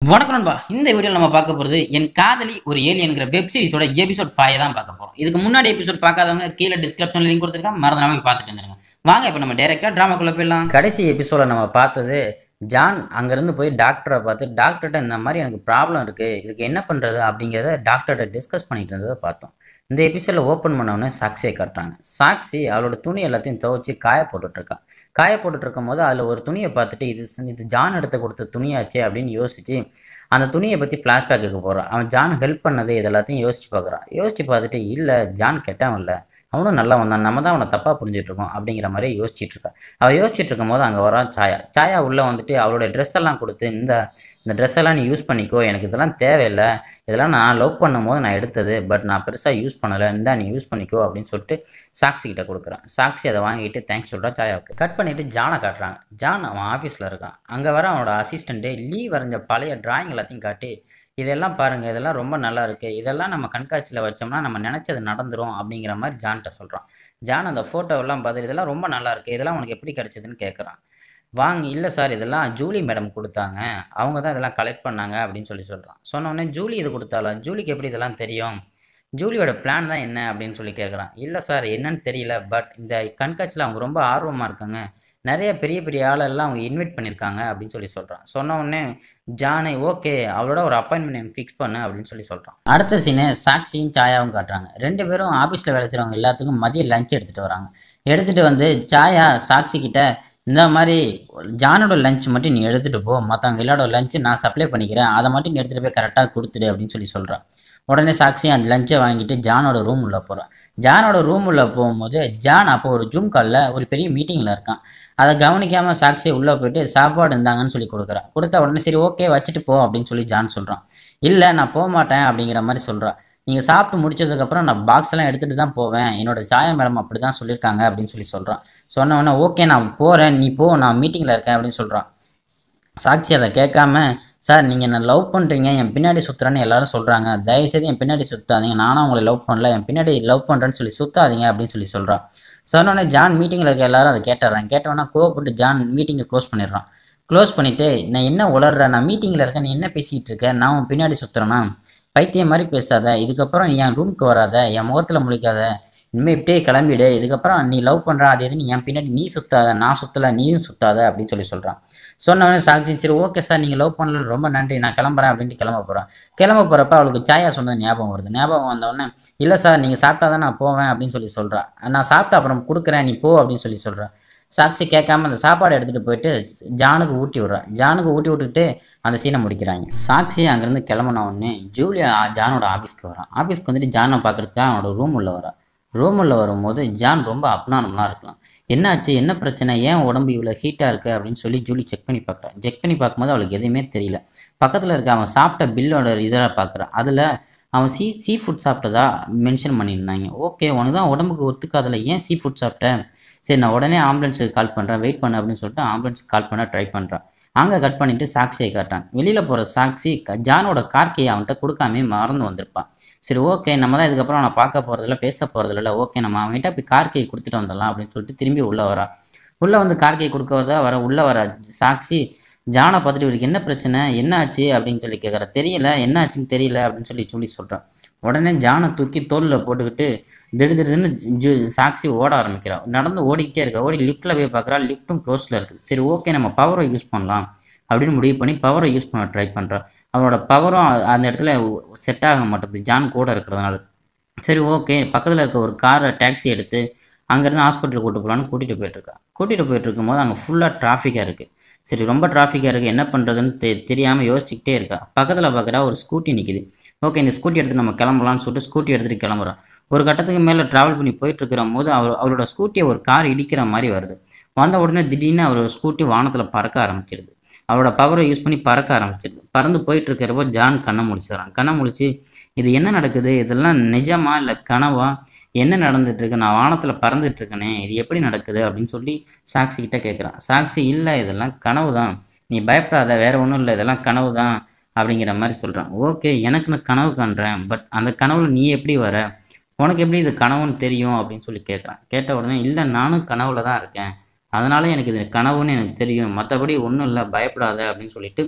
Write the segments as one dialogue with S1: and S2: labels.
S1: வணக்கம் நண்பா இந்த வீடியோவில் நம்ம பார்க்க போகிறது என் காதலி ஒரு ஏலியன்கிற வெப் சீரிஸோட எபிசோட் ஃபைவ் தான் பார்க்க போகிறோம் இதுக்கு முன்னாடி எபிசோட் பார்க்காதவங்க கீழே டிஸ்கிரிப்ஷன் லிங்க் கொடுத்துருக்கேன் மறந்துடாம போய் பார்த்துட்டு வந்துருங்க வாங்க இப்போ நம்ம டேரெக்டாக ட்ராமாக்குள்ளே போயிடலாம் கடைசி எபிசோட நம்ம பார்த்தது ஜான் அங்கேருந்து போய் டாக்டரை பார்த்து டாக்டர்கிட்ட இந்த மாதிரி எனக்கு ப்ராப்ளம் இருக்குது இதுக்கு என்ன பண்ணுறது அப்படிங்கிறத டாக்டர்கிட்ட டிஸ்கஸ் பண்ணிட்டு இருந்ததை பார்த்தோம் இந்த எபிசோடில் ஓப்பன் பண்ணவுடனே சாக்சியை காட்டுறாங்க சாக்சி அவளோட துணி எல்லாத்தையும் துவைச்சி காய போட்டுட்ருக்கா காய போட்டுட்டு இருக்கும் போது அதில் ஒரு துணியை பார்த்துட்டு இது இது ஜான் எடுத்து கொடுத்த துணியாச்சே அப்படின்னு யோசிச்சு அந்த துணியை பற்றி ஃப்ளாஷ்பேக்குக்கு போகிறான் அவன் ஜான் ஹெல்ப் பண்ணது இது எல்லாத்தையும் யோசிச்சு பார்க்குறான் யோசிச்சு பார்த்துட்டு இல்லை ஜான் கெட்டவன் இல்லை அவனும் நல்லா வந்தான் நம்ம தான் அவனை தப்பாக புரிஞ்சுட்டு இருக்கோம் அப்படிங்கிற மாதிரி யோசிச்சுட்டு இருக்கா அவள் யோசிச்சுட்டு இருக்கும் போது அங்கே வரான் சாயா சாயா உள்ளே வந்துட்டு அவளோட ட்ரெஸ் எல்லாம் கொடுத்து இந்த இந்த ட்ரெஸ் எல்லாம் நீ யூஸ் பண்ணிக்கோ எனக்கு இதெல்லாம் தேவையில்லை இதெல்லாம் நான் லவ் பண்ணும் போது நான் எடுத்தது பட் நான் பெருசாக யூஸ் பண்ணலை இந்தா நீ யூஸ் பண்ணிக்கோ அப்படின்னு சொல்லிட்டு சாக்சி கிட்ட கொடுக்குறான் சாக்சி அதை வாங்கிட்டு தேங்க்ஸ் சொல்கிறா சாயாவுக்கு கட் பண்ணிவிட்டு ஜானை காட்டுறாங்க ஜான் அவன் ஆஃபீஸில் இருக்கான் அங்கே வர அவனோட அசிஸ்டண்ட்டு லீ வரைஞ்ச பழைய டிராயிங் எல்லாத்தையும் காட்டி இதெல்லாம் பாருங்கள் இதெல்லாம் ரொம்ப நல்லா இருக்குது இதெல்லாம் நம்ம கண்காட்சியில் வச்சோம்னா நம்ம நினச்சது நடந்துரும் அப்படிங்கிற மாதிரி ஜான்கிட்ட சொல்கிறான் ஜான் அந்த ஃபோட்டோவெல்லாம் பார்த்துட்டு இதெல்லாம் ரொம்ப நல்லா இருக்குது இதெல்லாம் உனக்கு எப்படி கிடச்சிதுன்னு கேட்குறான் வாங்க இல்லை சார் இதெல்லாம் ஜூலி மேடம் கொடுத்தாங்க அவங்க தான் இதெல்லாம் கலெக்ட் பண்ணாங்க அப்படின்னு சொல்லி சொல்கிறான் சொன்னோடனே ஜூலி இது கொடுத்தாளா ஜூலிக்கு எப்படி இதெல்லாம் தெரியும் ஜூலியோட பிளான் தான் என்ன அப்படின்னு சொல்லி கேட்குறான் இல்லை சார் என்னன்னு தெரியல பட் இந்த கண்காட்சியில் அவங்க ரொம்ப ஆர்வமாக இருக்காங்க நிறைய பெரிய பெரிய ஆளெல்லாம் அவங்க இன்வைட் பண்ணியிருக்காங்க அப்படின்னு சொல்லி சொல்கிறான் சொன்ன உடனே ஜானை ஓகே அவளோட ஒரு அப்பாயின்மெண்ட் ஃபிக்ஸ் பண்ணு அப்படின்னு சொல்லி சொல்கிறான் அடுத்த சீனு சாக்சியும் சாயாவும் காட்டுறாங்க ரெண்டு பேரும் ஆஃபீஸில் வேலை செய்கிறவங்க எல்லாத்துக்கும் மதியம் லஞ்ச் எடுத்துகிட்டு வராங்க எடுத்துகிட்டு வந்து சாயா சாக்சி கிட்ட இந்த மாதிரி ஜானோட லஞ்ச் மட்டும் நீ எடுத்துகிட்டு போ மற்றவங்க எல்லாரோட லஞ்சு நான் சப்ளை பண்ணிக்கிறேன் அதை மட்டும் நீ எடுத்துகிட்டு போய் கரெக்டாக கொடுத்துடு அப்படின்னு சொல்லி சொல்கிறான் உடனே சாக்சி அந்த லஞ்சை வாங்கிட்டு ஜானோட ரூம் உள்ள போகிறான் ஜானோட ரூம் உள்ள போகும்போது ஜான் அப்போ ஒரு ஜூம் காலில் ஒரு பெரிய மீட்டிங்கில் இருக்கான் அதை கவனிக்காமல் சாக்சி உள்ளே போயிட்டு சாப்பாடு இருந்தாங்கன்னு சொல்லி கொடுக்குறான் கொடுத்த உடனே சரி ஓகே வச்சுட்டு போ அப்படின்னு சொல்லி ஜான் சொல்கிறான் இல்லை நான் போக மாட்டேன் அப்படிங்கிற மாதிரி சொல்கிறான் நீங்கள் சாப்பிட்டு முடிச்சதுக்கப்புறம் நான் பாக்ஸ் எல்லாம் எடுத்துகிட்டு தான் போவேன் என்னோட சாயா மேடம் அப்படி தான் சொல்லியிருக்காங்க அப்படின்னு சொல்லி சொல்கிறான் சொன்ன உடனே ஓகே நான் போகிறேன் நீ போ நான் மீட்டிங்கில் இருக்கேன் அப்படின்னு சொல்கிறான் சாட்சி அதை கேட்காம சார் நீங்கள் என்ன லவ் பண்ணுறீங்க என் பின்னாடி சுற்றுறேன்னு எல்லாரும் சொல்கிறாங்க தயவுசெய்து என் பின்னாடி சுற்றாதீங்க நானும் உங்களை லவ் பண்ணல என் பின்னாடி லவ் பண்ணுறேன்னு சொல்லி சுற்றாதீங்க அப்படின்னு சொல்லி சொல்கிறான் சொன்னோடனே ஜான் மீட்டிங்கில் இருக்க எல்லாரும் அதை கேட்டுறான் கேட்டவொடனே கோவப்பட்டு ஜான் மீட்டிங்கை க்ளோஸ் பண்ணிடுறான் க்ளோஸ் பண்ணிவிட்டு நான் என்ன உளர்றேன் நான் மீட்டிங்கில் இருக்கேன் நீ என்ன பேசிகிட்டு இருக்க நான் உன் பின்னாடி சுற்றுறேன்னா பைத்தியம் மாதிரி பேசாத இதுக்கப்புறம் நீ என் ரூமுக்கு வராத என் முகத்தில் முழிக்காத இனிமேல் இப்படியே கிளம்பிடு இதுக்கப்புறம் நீ லவ் பண்ணுற அது எது நீ என் பின்னாடி நீ சுத்தாத நான் சுற்றலை நீயும் சுத்தாத அப்படின்னு சொல்லி சொல்கிறான் சொன்னவொடனே சாக்சி சரி ஓகே சார் நீங்கள் லவ் பண்ணல ரொம்ப நன்றி நான் கிளம்புறேன் அப்படின்ட்டு கிளம்ப போகிறேன் கிளம்ப போகிறப்ப அவளுக்கு சாயா சொன்னது ஞாபகம் வருது ஞாபகம் வந்தவொடனே இல்லை சார் நீங்கள் சாப்பிட்டா தான் நான் போவேன் அப்படின்னு சொல்லி சொல்கிறா நான் சாப்பிட்டு அப்புறம் கொடுக்குறேன் நீ போ அப்படின்னு சொல்லி சொல்கிறேன் சாக்சி கேட்காம அந்த சாப்பாடு எடுத்துகிட்டு போயிட்டு ஜானுக்கு ஊட்டி விட்றான் ஜானுக்கு ஊட்டி விட்டுட்டு அந்த சீனை முடிக்கிறாங்க சாக்சி அங்கேருந்து கிளம்புன உடனே ஜூலியா ஜானோட ஆஃபீஸ்க்கு வரான் ஆஃபீஸ்க்கு வந்துட்டு ஜானை பார்க்குறதுக்காக அவனோட ரூம் உள்ள வரா ரூம் உள்ள வரும்போது ஜான் ரொம்ப அப்னானமாக இருக்கலாம் என்னாச்சு என்ன பிரச்சனை ஏன் உடம்பு இவ்வளோ ஹீட்டாக இருக்குது அப்படின்னு சொல்லி ஜூலி செக் பண்ணி பார்க்குறான் செக் பண்ணி பார்க்கும்போது அவளுக்கு எதுவுமே தெரியல பக்கத்தில் இருக்க அவன் சாப்பிட்ட பில்லோட இதாக பார்க்குறான் அதில் அவன் சீ சீ ஃபுட் சாப்பிட்டதா மென்ஷன் பண்ணியிருந்தாங்க ஓகே உனக்கு தான் உடம்புக்கு ஒத்துக்காதில்ல ஏன் சீ ஃபுட் சாப்பிட்டேன் சரி நான் உடனே ஆம்புலன்ஸுக்கு கால் பண்ணுறேன் வெயிட் பண்ண அப்படின்னு சொல்லிட்டு ஆம்புலன்ஸுக்கு கால் பண்ண ட்ரை பண்ணுறான் அங்கே கட் பண்ணிவிட்டு சாக்சியை காட்டான் வெளியில் போகிற சாக்சி க- ஜானோட கார்க்கையை அவன்கிட்ட கொடுக்காமே மறந்து வந்திருப்பான் சரி ஓகே நம்ம தான் இதுக்கப்புறம் அவனை பார்க்க போகிறதில்ல பேச போகிறதில்ல ஓகே நம்ம அவன்கிட்ட போய் கார்க்கையை கொடுத்துட்டு வந்துடலாம் அப்படின்னு சொல்லிட்டு திரும்பி உள்ளே வரா உள்ளே வந்து கார்க்கையை கொடுக்க வரதா வர உள்ளே வர சாக்சி ஜானை பார்த்துட்டு இவருக்கு என்ன பிரச்சனை என்ன ஆச்சு அப்படின்னு சொல்லி கேட்குறா தெரியல என்ன ஆச்சுன்னு தெரியல அப்படின்னு சொல்லி சொல்லி சொல்கிறான் உடனே ஜானை தூக்கி தோளில் போட்டுக்கிட்டு திடு திடுன்னு ஜு- சாக்சி ஓட ஆரம்பிக்கிறா நடந்து ஓடிக்கிட்டே இருக்கா ஓடி லிஃப்ட்டில் போய் பார்க்குறா லிஃப்ட்டும் க்ளோஸில் இருக்குது சரி ஓகே நம்ம பவரை யூஸ் பண்ணலாம் அப்படின்னு முடிவு பண்ணி பவரை யூஸ் பண்ண ட்ரை பண்ணுறா அவனோட பவரும் அந்த இடத்துல செட் ஆக மாட்டேங்குது ஜான் கூட இருக்கிறதுனால சரி ஓகே பக்கத்தில் இருக்க ஒரு காரை டாக்ஸி எடுத்து அங்கேருந்து ஹாஸ்பிட்டலுக்கு கூட்டு போகலான்னு கூட்டிகிட்டு போயிட்டுருக்கா கூட்டிகிட்டு போயிட்டு இருக்கும்போது அங்கே ஃபுல்லாக டிராஃபிக்காக இருக்குது சரி ரொம்ப டிராஃபிக்காக இருக்குது என்ன பண்ணுறதுன்னு தெ தெரியாமல் யோசிச்சுக்கிட்டே இருக்கா பக்கத்தில் பார்க்குறா ஒரு ஸ்கூட்டி நிற்கிது ஓகே இந்த ஸ்கூட்டி எடுத்து நம்ம கிளம்பலாம்னு சொல்லிட்டு ஸ்கூட்டி எடுத்துகிட்டு கிளம்புறான் ஒரு கட்டத்துக்கு மேலே ட்ராவல் பண்ணி போயிட்டு இருக்கிற போது அவர் அவரோட ஸ்கூட்டியை ஒரு கார் இடிக்கிற மாதிரி வருது வந்த உடனே திடீர்னு அவரோட ஸ்கூட்டி வானத்தில் பறக்க ஆரம்பிச்சிருது அவரோட பவரை யூஸ் பண்ணி பறக்க ஆரம்பிச்சிருது பறந்து போயிட்டு இருக்கிறப்போ ஜான் கண்ணை முழிச்சிடறான் கண்ணை முழிச்சு இது என்ன நடக்குது இதெல்லாம் நிஜமா இல்லை கனவா என்ன நடந்துட்டு இருக்கு நான் வானத்தில் பறந்துட்டு இருக்கேனே இது எப்படி நடக்குது அப்படின்னு சொல்லி சாக்சி கிட்ட கேட்குறான் சாக்சி இல்லை இதெல்லாம் கனவு தான் நீ பயப்படாத வேற ஒன்றும் இல்லை இதெல்லாம் கனவு தான் அப்படிங்கிற மாதிரி சொல்கிறான் ஓகே எனக்கு நான் கனவு காண்றேன் பட் அந்த கனவுல நீ எப்படி வர உனக்கு எப்படி இது கனவுன்னு தெரியும் அப்படின்னு சொல்லி கேட்குறான் கேட்ட உடனே இல்லை நானும் கனவுல தான் இருக்கேன் அதனால எனக்கு இது கனவுன்னு எனக்கு தெரியும் மற்றபடி ஒன்றும் இல்லை பயப்படாத அப்படின்னு சொல்லிட்டு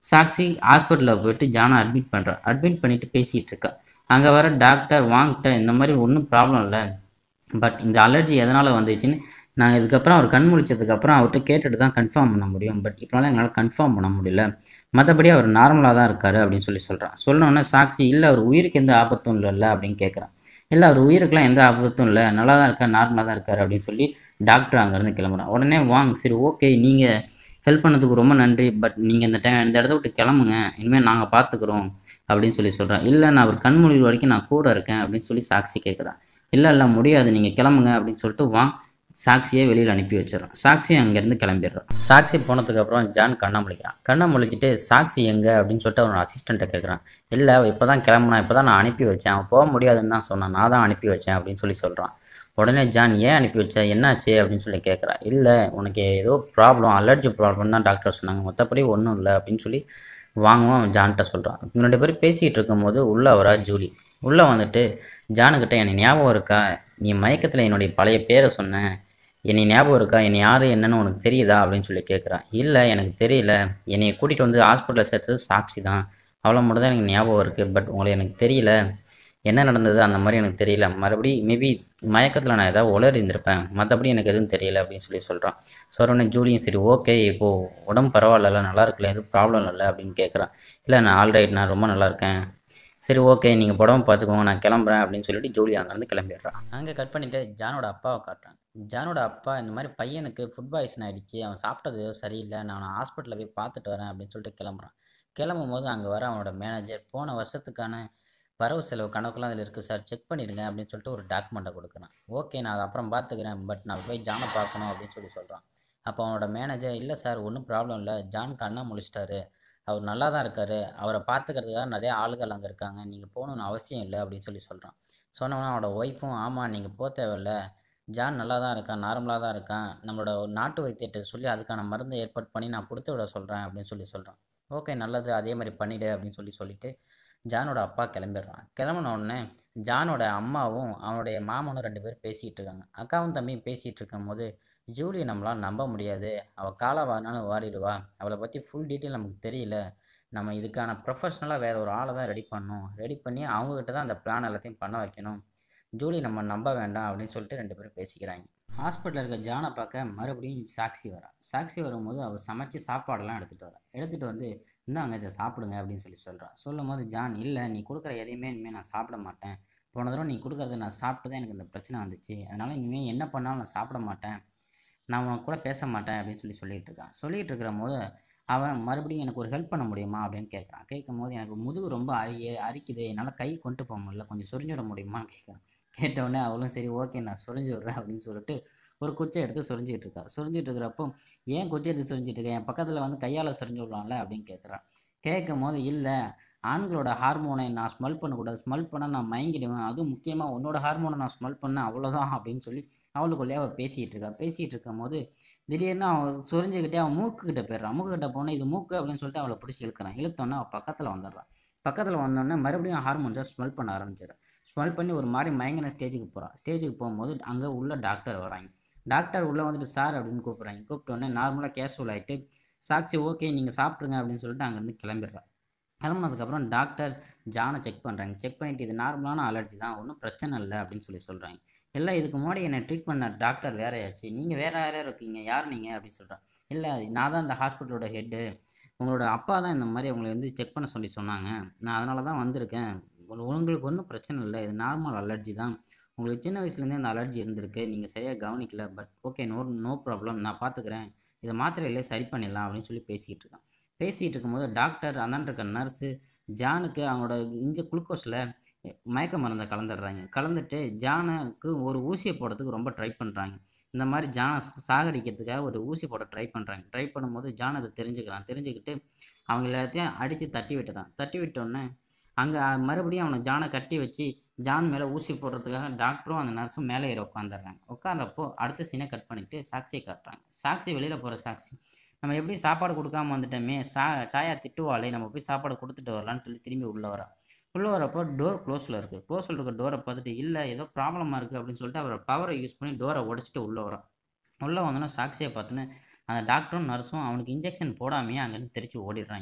S1: சாக்சி ஹாஸ்பிட்டலில் போயிட்டு ஜானை அட்மிட் பண்ணுறா அட்மிட் பண்ணிட்டு பேசிகிட்டு இருக்கா அங்கே வர டாக்டர் வாங்கிட்ட இந்த மாதிரி ஒன்றும் ப்ராப்ளம் இல்லை பட் இந்த அலர்ஜி எதனால் வந்துச்சுன்னு நான் இதுக்கப்புறம் அவர் கண் முழிச்சதுக்கப்புறம் அவர்கிட்ட கேட்டுட்டு தான் கன்ஃபார்ம் பண்ண முடியும் பட் இப்போலாம் எங்களால் கன்ஃபார்ம் பண்ண முடியல மற்றபடி அவர் நார்மலாக தான் இருக்காரு அப்படின்னு சொல்லி சொல்கிறான் சொன்னோன்னே சாக்சி இல்லை அவர் உயிருக்கு எந்த ஆபத்தும் இல்லைல்ல அப்படின்னு கேட்குறான் இல்லை அவர் உயிருக்குலாம் எந்த ஆபத்தும் இல்லை நல்லா தான் இருக்கார் நார்மலாக தான் இருக்கார் அப்படின்னு சொல்லி டாக்டர் அங்கேருந்து கிளம்புறான் உடனே வாங்க சரி ஓகே நீங்கள் ஹெல்ப் பண்ணதுக்கு ரொம்ப நன்றி பட் நீங்கள் இந்த டைம் இந்த இடத்த விட்டு கிளம்புங்க இனிமேல் நாங்கள் பார்த்துக்குறோம் அப்படின்னு சொல்லி சொல்கிறேன் இல்லை நான் அவர் கண்மொழி வரைக்கும் நான் கூட இருக்கேன் அப்படின்னு சொல்லி சாக்சி கேட்குறான் இல்லை இல்லை முடியாது நீங்கள் கிளம்புங்க அப்படின்னு சொல்லிட்டு வாங்க சாக்சியை வெளியில் அனுப்பி வச்சிடறான் சாக்சி அங்கேருந்து கிளம்பிடுறான் சாக்சி போனதுக்கப்புறம் ஜான் கண்ணை முழிக்கிறான் கண்ணை முழிச்சிட்டு சாக்சி எங்கே அப்படின்னு சொல்லிட்டு அவனோட அசிஸ்டண்ட்டை கேட்குறான் இல்லை இப்போ தான் கிளம்புனா இப்போ தான் நான் அனுப்பி வச்சேன் அவன் போக முடியாதுன்னு தான் சொன்னான் நான் தான் அனுப்பி வச்சேன் அப்படின்னு சொல்லி சொல்கிறான் உடனே ஜான் ஏன் அனுப்பி வச்ச என்னாச்சு அப்படின்னு சொல்லி கேட்குறான் இல்லை உனக்கு ஏதோ ப்ராப்ளம் அலர்ஜி ப்ராப்ளம் தான் டாக்டர் சொன்னாங்க மற்றபடி ஒன்றும் இல்லை அப்படின்னு சொல்லி வாங்குவோம் ஜான்கிட்ட சொல்கிறான் இவங்க ரெண்டு பேரும் பேசிகிட்டு இருக்கும்போது உள்ளே வரா ஜூலி உள்ளே வந்துட்டு ஜானுக்கிட்ட எனக்கு ஞாபகம் இருக்கா நீ மயக்கத்தில் என்னுடைய பழைய பேரை சொன்ன என்னை ஞாபகம் இருக்கா என்னை யார் என்னன்னு உனக்கு தெரியுதா அப்படின்னு சொல்லி கேட்குறான் இல்லை எனக்கு தெரியல என்னை கூட்டிகிட்டு வந்து ஹாஸ்பிட்டலில் சேர்த்தது சாட்சி தான் அவ்வளோ மட்டும் தான் எனக்கு ஞாபகம் இருக்குது பட் உங்களை எனக்கு தெரியல என்ன நடந்தது அந்த மாதிரி எனக்கு தெரியல மறுபடி மேபி மயக்கத்தில் நான் ஏதாவது உளறி இருந்திருப்பேன் மற்றபடி எனக்கு எதுவும் தெரியல அப்படின்னு சொல்லி சொல்கிறான் சொல்கிறோன்னே ஜூலியும் சரி ஓகே இப்போது உடம்பு பரவாயில்ல நல்லா இருக்குல்ல எதுவும் ப்ராப்ளம் இல்லை அப்படின்னு கேட்குறான் இல்லை நான் ஆல்ரைட் நான் ரொம்ப நல்லா இருக்கேன் சரி ஓகே நீங்கள் படம் பார்த்துக்கோங்க நான் கிளம்புறேன் அப்படின்னு சொல்லிட்டு ஜூலி அங்கேருந்து கிளம்பிடுறான் அங்கே கட் பண்ணிவிட்டு ஜானோட அப்பாவை காட்டுறாங்க ஜானோட அப்பா இந்த மாதிரி பையனுக்கு ஃபுட் பாய்சன் ஆகிடுச்சு அவன் சாப்பிட்டது ஏதோ சரியில்லை நான் அவனை ஹாஸ்பிட்டலில் போய் பார்த்துட்டு வரேன் அப்படின்னு சொல்லிட்டு கிளம்புறான் கிளம்பும் போது அங்கே வர அவனோட மேனேஜர் போன வருஷத்துக்கான வரவு செலவு கணக்கெலாம் அதில் இருக்குது சார் செக் பண்ணிடுங்க அப்படின்னு சொல்லிட்டு ஒரு டாக்குமெண்ட்டை கொடுக்குறான் ஓகே நான் அதை அப்புறம் பார்த்துக்கிறேன் பட் நான் போய் ஜானை பார்க்கணும் அப்படின்னு சொல்லி சொல்கிறான் அப்போ அவனோட மேனேஜர் இல்லை சார் ஒன்றும் ப்ராப்ளம் இல்லை ஜான் கண்ணா முழிச்சிட்டாரு அவர் நல்லா தான் இருக்கார் அவரை பார்த்துக்கிறதுக்காக நிறைய ஆளுகள் அங்கே இருக்காங்க நீங்கள் போகணுன்னு அவசியம் இல்லை அப்படின்னு சொல்லி சொல்கிறான் சொன்னவொன்னே அவனோட ஒய்ஃபும் ஆமாம் நீங்கள் போக தேவையில்ல ஜான் நல்லா தான் இருக்கான் நார்மலாக தான் இருக்கான் நம்மளோட நாட்டு வைத்தியத்தை சொல்லி அதுக்கான மருந்தை ஏற்பாடு பண்ணி நான் கொடுத்து விட சொல்கிறேன் அப்படின்னு சொல்லி சொல்கிறான் ஓகே நல்லது அதே மாதிரி பண்ணிவிடு அப்படின்னு சொல்லி சொல்லிவிட்டு ஜானோட அப்பா கிளம்பிடுறான் கிளம்பின உடனே ஜானோட அம்மாவும் அவனுடைய மாமனும் ரெண்டு பேரும் பேசிகிட்டு இருக்காங்க அக்காவும் தம்பியும் பேசிகிட்டு இருக்கும்போது ஜூலியை நம்மளால் நம்ப முடியாது அவள் காலை வாரினாலும் வாடிடுவா அவளை பற்றி ஃபுல் டீட்டெயில் நமக்கு தெரியல நம்ம இதுக்கான ப்ரொஃபஷ்னலாக வேறு ஒரு ஆளை தான் ரெடி பண்ணணும் ரெடி பண்ணி அவங்கக்கிட்ட தான் அந்த பிளான் எல்லாத்தையும் பண்ண வைக்கணும் ஜூலி நம்ம நம்ப வேண்டாம் அப்படின்னு சொல்லிட்டு ரெண்டு பேரும் பேசிக்கிறாங்க ஹாஸ்பிட்டலில் இருக்க ஜானை பார்க்க மறுபடியும் சாக்சி வரா சாக்சி வரும்போது அவர் சமைச்சு சாப்பாடெல்லாம் எடுத்துகிட்டு வரா எடுத்துகிட்டு வந்து இந்தாங்க இதை சாப்பிடுங்க அப்படின்னு சொல்லி சொல்கிறான் சொல்லும் போது ஜான் இல்லை நீ கொடுக்குற எதையுமே இனிமேல் நான் சாப்பிட மாட்டேன் போன தடவை நீ கொடுக்குறத நான் சாப்பிட்டு தான் எனக்கு இந்த பிரச்சனை வந்துச்சு அதனால் இனிமேல் என்ன பண்ணாலும் நான் சாப்பிட மாட்டேன் நான் உன் கூட பேச மாட்டேன் அப்படின்னு சொல்லி சொல்லிகிட்டு இருக்கான் சொல்லிகிட்டு இருக்கிற போது அவன் மறுபடியும் எனக்கு ஒரு ஹெல்ப் பண்ண முடியுமா அப்படின்னு கேட்குறான் கேட்கும் போது எனக்கு முதுகு ரொம்ப அரி அரிக்குது என்னால் கை கொண்டு போக முடியல கொஞ்சம் சொரிஞ்சு விட முடியுமான்னு கேட்குறான் கேட்டவுடனே அவளும் சரி ஓகே நான் சொரிஞ்சு விட்றேன் அப்படின்னு சொல்லிட்டு ஒரு குச்சை எடுத்து சொரிஞ்சிட்டு இருக்கா சொரிஞ்சிட்டு இருக்கிறப்போ ஏன் குச்சை எடுத்து சொரிஞ்சிட்டு இருக்கேன் என் பக்கத்தில் வந்து கையால் சொரிஞ்சு விடலாம்ல அப்படின்னு கேட்குறான் கேட்கும் போது இல்லை ஆண்களோட ஹார்மோனை நான் ஸ்மெல் பண்ணக்கூடாது ஸ்மெல் பண்ணால் நான் மயங்கிடுவேன் அதுவும் முக்கியமாக உன்னோட ஹார்மோனை நான் ஸ்மெல் பண்ணேன் அவ்வளோதான் அப்படின்னு சொல்லி அவளுக்குள்ளேயே அவள் பேசிகிட்டு இருக்கா பேசிகிட்டு இருக்கும் போது திடீர்னு அவன் சொரிஞ்சுக்கிட்டே அவன் மூக்குக்கிட்ட போயிடுறான் மூக்குக்கிட்ட போனால் இது மூக்கு அப்படின்னு சொல்லிட்டு அவளை பிடிச்சி இழுக்கிறான் இழுத்தோன்னே அவள் பக்கத்தில் வந்துடுறான் பக்கத்தில் வந்தோடனே மறுபடியும் ஹார்மோன்ஸை ஸ்மெல் பண்ண ஆரம்பிச்சிடும் ஸ்மெல் பண்ணி ஒரு மாதிரி மயங்கின ஸ்டேஜுக்கு போகிறான் ஸ்டேஜுக்கு போகும்போது அங்கே உள்ள டாக்டர் வராங்க டாக்டர் உள்ளே வந்துட்டு சார் அப்படின்னு கூப்பிட்றாங்க கூப்பிட்டோடனே நார்மலாக கேஷுவல் ஆகிட்டு சாட்சி ஓகே நீங்கள் சாப்பிட்ருங்க அப்படின்னு சொல்லிட்டு அங்கேருந்து கிளம்பிடுறான் கிளம்புனதுக்கப்புறம் டாக்டர் ஜானை செக் பண்ணுறாங்க செக் பண்ணிவிட்டு இது நார்மலான அலர்ஜி தான் ஒன்றும் பிரச்சனை இல்லை அப்படின்னு சொல்லி சொல்கிறாங்க எல்லாம் இதுக்கு முன்னாடி என்னை ட்ரீட் பண்ண டாக்டர் வேறையாச்சு நீங்கள் வேறு யாரும் இருக்கீங்க யார் நீங்கள் அப்படின்னு சொல்கிறேன் இல்லை நான் தான் இந்த ஹாஸ்பிட்டலோட ஹெட்டு உங்களோட அப்பா தான் இந்த மாதிரி உங்களை வந்து செக் பண்ண சொல்லி சொன்னாங்க நான் அதனால தான் வந்திருக்கேன் உங்களுக்கு ஒன்றும் பிரச்சனை இல்லை இது நார்மல் அலர்ஜி தான் உங்களுக்கு சின்ன வயசுலேருந்தே அந்த அலர்ஜி இருந்திருக்கு நீங்கள் சரியாக கவனிக்கல but okay no no problem நான் பார்த்துக்கிறேன் இதை மாத்திரையிலே சரி பண்ணிடலாம் அப்படின்னு சொல்லி பேசிக்கிட்டு இருக்கான் பேசிகிட்டு இருக்கும்போது டாக்டர் அந்தாண்ட இருக்க நர்ஸு ஜானுக்கு அவனோட இஞ்ச குளுக்கோஸில் மயக்க மருந்தை கலந்துடுறாங்க கலந்துட்டு ஜானுக்கு ஒரு ஊசியை போடுறதுக்கு ரொம்ப ட்ரை பண்ணுறாங்க இந்த மாதிரி ஜானை சாகடிக்கிறதுக்காக ஒரு ஊசி போட ட்ரை பண்ணுறாங்க ட்ரை பண்ணும்போது ஜான் அதை தெரிஞ்சுக்கிறான் தெரிஞ்சுக்கிட்டு அவங்க எல்லாத்தையும் அடித்து தட்டி விட்டுறான் தட்டி விட்டோடனே அங்கே மறுபடியும் அவனை ஜானை கட்டி வச்சு ஜான் மேலே ஊசி போடுறதுக்காக டாக்டரும் அந்த நர்ஸும் மேலே ஏற உட்காந்துடுறாங்க உட்கார்றப்போ அடுத்த சீனை கட் பண்ணிவிட்டு சாக்சியை காட்டுறாங்க சாக்சி வெளியில் போகிற சாக்சி நம்ம எப்படி சாப்பாடு கொடுக்காம வந்துட்டோமே சா சாயா திட்டுவாளே நம்ம போய் சாப்பாடு கொடுத்துட்டு வரலான்னு சொல்லி திரும்பி உள்ளே வரா உள்ளே வரப்போ டோர் க்ளோஸில் இருக்குது க்ளோஸில் இருக்க டோரை பார்த்துட்டு இல்லை ஏதோ ப்ராப்ளமாக இருக்குது அப்படின்னு சொல்லிட்டு அவரை பவரை யூஸ் பண்ணி டோரை உடச்சிட்டு உள்ளே வரான் உள்ளே வந்தோன்னா சாக்சியை பார்த்துன்னு அந்த டாக்டரும் நர்ஸும் அவனுக்கு இன்ஜெக்ஷன் போடாமையே அங்கேருந்து தெரிச்சு ஓடிடுறாங்க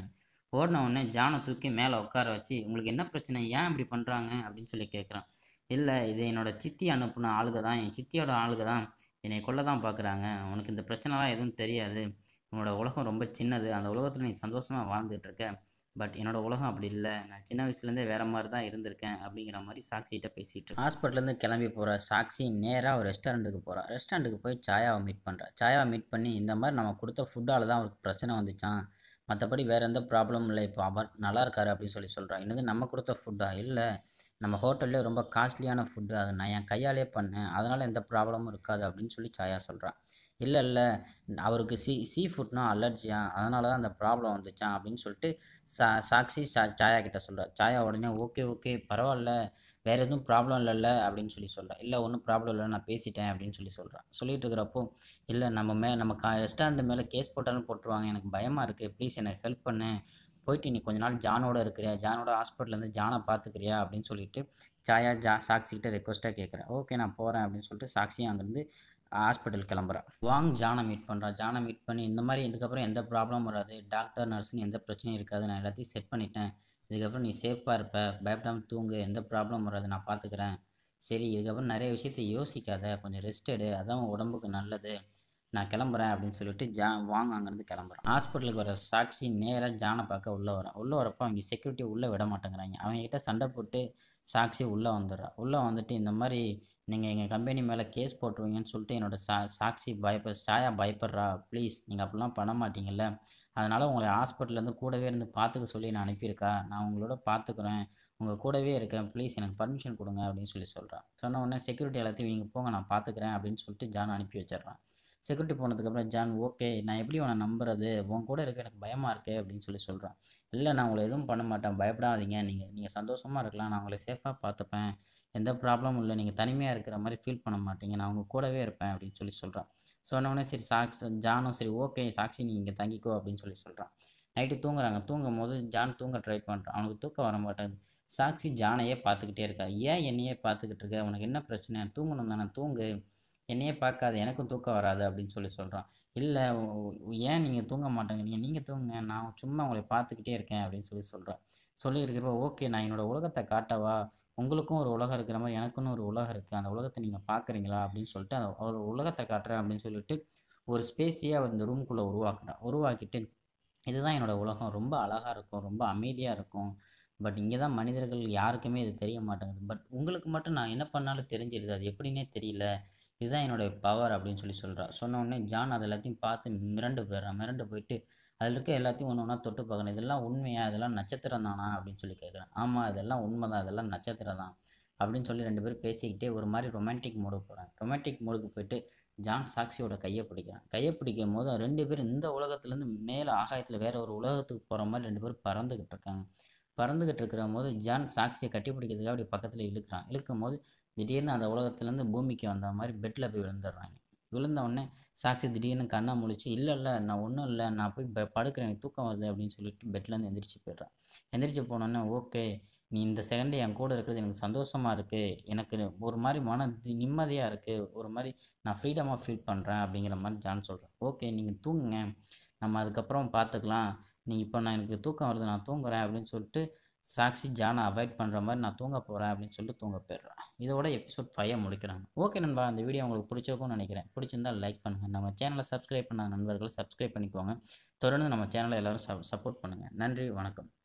S1: ஓடின உடனே ஜானை தூக்கி மேலே உட்கார வச்சு உங்களுக்கு என்ன பிரச்சனை ஏன் இப்படி பண்ணுறாங்க அப்படின்னு சொல்லி கேட்குறான் இல்லை இது என்னோட சித்தி அனுப்புன ஆளுக தான் என் சித்தியோட ஆளுக தான் என்னை கொல்ல தான் பார்க்குறாங்க உனக்கு இந்த பிரச்சனைலாம் எதுவும் தெரியாது உன்னோட உலகம் ரொம்ப சின்னது அந்த உலகத்தில் நீ சந்தோஷமாக வாழ்ந்துட்டு இருக்க பட் என்னோட உலகம் அப்படி இல்லை நான் சின்ன வயசுலேருந்தே வேற மாதிரி தான் இருந்திருக்கேன் அப்படிங்கிற மாதிரி சாக்சிகிட்ட பேசிட்டு ஹாஸ்பிட்டல்லேருந்து கிளம்பி போகிற சாக்சி நேராக ஒரு ரெஸ்டாரண்ட்டுக்கு போகிறா ரெஸ்டாரண்ட்டுக்கு போய் சாயாவை மீட் பண்ணுறா சாயாவை மீட் பண்ணி இந்த மாதிரி நம்ம கொடுத்த ஃபுட்டால் தான் அவருக்கு பிரச்சனை வந்துச்சான் மற்றபடி வேறு எந்த ப்ராப்ளமும் இல்லை இப்போ அவர் நல்லா இருக்காரு அப்படின்னு சொல்லி சொல்கிறா இன்னது நம்ம கொடுத்த ஃபுட்டா இல்லை நம்ம ஹோட்டல்லே ரொம்ப காஸ்ட்லியான ஃபுட்டு அதை நான் என் கையாலே பண்ணேன் அதனால் எந்த ப்ராப்ளமும் இருக்காது அப்படின்னு சொல்லி சாயா சொல்கிறான் இல்லை இல்லை அவருக்கு சீ சீ ஃபுட்னா அலர்ஜியா அதனால தான் அந்த ப்ராப்ளம் வந்துச்சான் அப்படின்னு சொல்லிட்டு சா சாக்ஷி சா சாயா கிட்ட சொல்கிறா சாயா உடனே ஓகே ஓகே பரவாயில்ல வேறு எதுவும் ப்ராப்ளம் இல்லைல்ல அப்படின்னு சொல்லி சொல்கிறேன் இல்லை ஒன்றும் ப்ராப்ளம் இல்லை நான் பேசிட்டேன் அப்படின்னு சொல்லி சொல்கிறான் சொல்லிட்டு இருக்கிறப்போ இல்லை நம்ம மே நம்ம கா ரெஸ்டாரண்ட் மேலே கேஸ் போட்டாலும் போட்டுருவாங்க எனக்கு பயமாக இருக்குது ப்ளீஸ் எனக்கு ஹெல்ப் பண்ணு போயிட்டு நீ கொஞ்ச நாள் ஜானோட இருக்கிறியா ஜானோட ஹாஸ்பிட்டல்லேருந்து ஜானை பார்த்துக்கிறியா அப்படின்னு சொல்லிட்டு சாயா ஜா சாக்சிக்கிட்ட ரெக்வஸ்ட்டாக கேட்குறேன் ஓகே நான் போகிறேன் அப்படின்னு சொல்லிட்டு சாக்சியும் அங்கேருந்து ஹாஸ்பிட்டல் கிளம்புறா வாங் ஜானை மீட் பண்ணுறா ஜானை மீட் பண்ணி இந்த மாதிரி இதுக்கப்புறம் எந்த ப்ராப்ளமும் வராது டாக்டர் நர்ஸ்னு எந்த பிரச்சனையும் இருக்காது நான் எல்லாத்தையும் செட் பண்ணிட்டேன் இதுக்கப்புறம் நீ சேஃபாக இருப்ப பயப்படாமல் தூங்கு எந்த ப்ராப்ளம் வராது நான் பார்த்துக்கிறேன் சரி இதுக்கப்புறம் நிறைய விஷயத்தை யோசிக்காத கொஞ்சம் ரெஸ்ட் எடு அதான் உன் உடம்புக்கு நல்லது நான் கிளம்புறேன் அப்படின்னு சொல்லிட்டு ஜா வாங்க அங்கேருந்து கிளம்புறேன் ஹாஸ்பிட்டலுக்கு வர சாட்சி நேராக ஜானை பார்க்க உள்ளே வரான் உள்ளே வரப்போ அவங்க செக்யூரிட்டி உள்ளே விட மாட்டேங்கிறாங்க அவங்ககிட்ட சண்டை போட்டு சாட்சி உள்ளே வந்துடுறா உள்ளே வந்துட்டு இந்த மாதிரி நீங்கள் எங்கள் கம்பெனி மேலே கேஸ் போட்டுருவீங்கன்னு சொல்லிட்டு என்னோட சா சாட்சி பயப்ப சாயா பயப்படுறா ப்ளீஸ் நீங்கள் அப்படிலாம் பண்ண மாட்டீங்கல்ல அதனால் உங்களை ஹாஸ்பிட்டல்லேருந்து கூடவே இருந்து பார்த்துக்க சொல்லி நான் அனுப்பியிருக்கா நான் உங்களோட பார்த்துக்குறேன் உங்கள் கூடவே இருக்கேன் ப்ளீஸ் எனக்கு பர்மிஷன் கொடுங்க அப்படின்னு சொல்லி சொல்கிறான் சொன்ன உடனே செக்யூரிட்டி எல்லாத்தையும் நீங்கள் போங்க நான் பார்த்துக்கிறேன் அப்படின்னு சொல்லிட்டு ஜான் அனுப்பி வச்சிடுறான் செக்யூரிட்டி போனதுக்கப்புறம் ஜான் ஓகே நான் எப்படி உன்னை நம்புறது உன் கூட இருக்க எனக்கு பயமாக இருக்கு அப்படின்னு சொல்லி சொல்கிறான் இல்லை நான் உங்களை எதுவும் பண்ண மாட்டேன் பயப்படாதீங்க நீங்கள் நீங்கள் சந்தோஷமாக இருக்கலாம் நான் உங்களை சேஃபாக பார்த்துப்பேன் எந்த ப்ராப்ளமும் இல்லை நீங்கள் தனிமையாக இருக்கிற மாதிரி ஃபீல் பண்ண மாட்டீங்க நான் உங்கள் கூடவே இருப்பேன் அப்படின்னு சொல்லி சொல்கிறான் சொன்னோடனே சரி சாக்ஸ் ஜானும் சரி ஓகே சாக்ஷி நீ இங்கே தங்கிக்கோ அப்படின்னு சொல்லி சொல்கிறான் நைட்டு தூங்குறாங்க தூங்கும் போது ஜான் தூங்க ட்ரை பண்ணுறான் அவனுக்கு தூக்கம் வர மாட்டேங்குது சாக்ஷி ஜானையே பார்த்துக்கிட்டே இருக்கா ஏன் என்னையே பார்த்துக்கிட்டு இருக்க உனக்கு என்ன பிரச்சனை தூங்கணும் தானே தூங்கு என்னையே பார்க்காது எனக்கும் தூக்கம் வராது அப்படின்னு சொல்லி சொல்கிறான் இல்லை ஏன் நீங்கள் தூங்க மாட்டேங்கிறீங்க நீங்கள் தூங்குங்க நான் சும்மா உங்களை பார்த்துக்கிட்டே இருக்கேன் அப்படின்னு சொல்லி சொல்கிறேன் சொல்லி இருக்கிறப்ப ஓகே நான் என்னோட உலகத்தை காட்டவா உங்களுக்கும் ஒரு உலகம் இருக்கிற மாதிரி எனக்குன்னு ஒரு உலகம் இருக்குது அந்த உலகத்தை நீங்கள் பார்க்குறீங்களா அப்படின்னு சொல்லிட்டு அந்த ஒரு உலகத்தை காட்டுறேன் அப்படின்னு சொல்லிட்டு ஒரு ஸ்பேஸியை அவர் இந்த ரூம்குள்ளே உருவாக்குறான் உருவாக்கிட்டு இதுதான் என்னோட உலகம் ரொம்ப அழகாக இருக்கும் ரொம்ப அமைதியாக இருக்கும் பட் இங்கே தான் மனிதர்கள் யாருக்குமே இது தெரிய மாட்டேங்குது பட் உங்களுக்கு மட்டும் நான் என்ன பண்ணாலும் தெரிஞ்சிருது அது எப்படின்னே தெரியல இதுதான் என்னோட பவர் அப்படின்னு சொல்லி சொல்கிறா சொன்ன உடனே ஜான் அது எல்லாத்தையும் பார்த்து மிரண்டு போயிடுறான் மிரண்டு போயிட்டு அதில் இருக்க எல்லாத்தையும் ஒன்று ஒன்றா தொட்டு பார்க்கணும் இதெல்லாம் உண்மையா இதெல்லாம் நட்சத்திரம் தானா அப்படின்னு சொல்லி கேட்குறேன் ஆமாம் இதெல்லாம் உண்மை தான் இதெல்லாம் நட்சத்திரம் தான் அப்படின்னு சொல்லி ரெண்டு பேரும் பேசிக்கிட்டே ஒரு மாதிரி ரொமான்டிக் மோடுக்கு போகிறாங்க ரொமான்டிக் மோடுக்கு போயிட்டு ஜான் சாக்சியோட கையை பிடிக்கிறான் கையை பிடிக்கும் போது ரெண்டு பேரும் இந்த உலகத்துலேருந்து மேலே ஆகாயத்தில் வேற ஒரு உலகத்துக்கு போகிற மாதிரி ரெண்டு பேரும் பறந்துக்கிட்டு இருக்காங்க பறந்துக்கிட்டு இருக்கிற போது ஜான் சாக்சியை கட்டி பிடிக்கிறதுக்காக அப்படி பக்கத்தில் இழுக்கிறான் இழுக்கும் போது திடீர்னு அந்த உலகத்துலேருந்து பூமிக்கு வந்த மாதிரி பெட்டில் போய் விழுந்துடுறாங்க விழுந்த உடனே சாக்சி திடீர்னு கண்ணை முழிச்சு இல்லை இல்லை நான் ஒன்றும் இல்லை நான் போய் ப- படுக்கிறேன் எனக்கு தூக்கம் வருது அப்படின்னு சொல்லிட்டு பெட்லேருந்து எந்திரிச்சு போயிடுறான் எந்திரிச்சு போனோடனே ஓகே நீ இந்த செகண்ட் என் கூட இருக்கிறது எனக்கு சந்தோஷமாக இருக்குது எனக்கு ஒரு மாதிரி மன நிம்மதியாக இருக்குது ஒரு மாதிரி நான் ஃப்ரீடமாக ஃபீல் பண்ணுறேன் அப்படிங்கிற மாதிரி ஜான் சொல்கிறேன் ஓகே நீங்கள் தூங்குங்க நம்ம அதுக்கப்புறம் பார்த்துக்கலாம் நீங்கள் இப்போ நான் எனக்கு தூக்கம் வருது நான் தூங்குறேன் அப்படின்னு சொல்லிட்டு சாக்ஷி ஜானை அவாய்ட் பண்ணுற மாதிரி நான் தூங்க போகிறேன் அப்படின்னு சொல்லிட்டு தூங்க போயிடுறேன் இதோட எபிசோட் ஃபைவை முடிக்கிறாங்க ஓகே நண்பா அந்த வீடியோ உங்களுக்கு பிடிச்சிருக்கும்னு நினைக்கிறேன் பிடிச்சிருந்தா லைக் பண்ணுங்கள் நம்ம சேனலை சப்ஸ்கிரைப் பண்ண நண்பர்கள் சப்ஸ்கிரைப் பண்ணிக்கோங்க தொடர்ந்து நம்ம சேனலை எல்லோரும் சப்போர்ட் பண்ணுங்கள் நன்றி வணக்கம்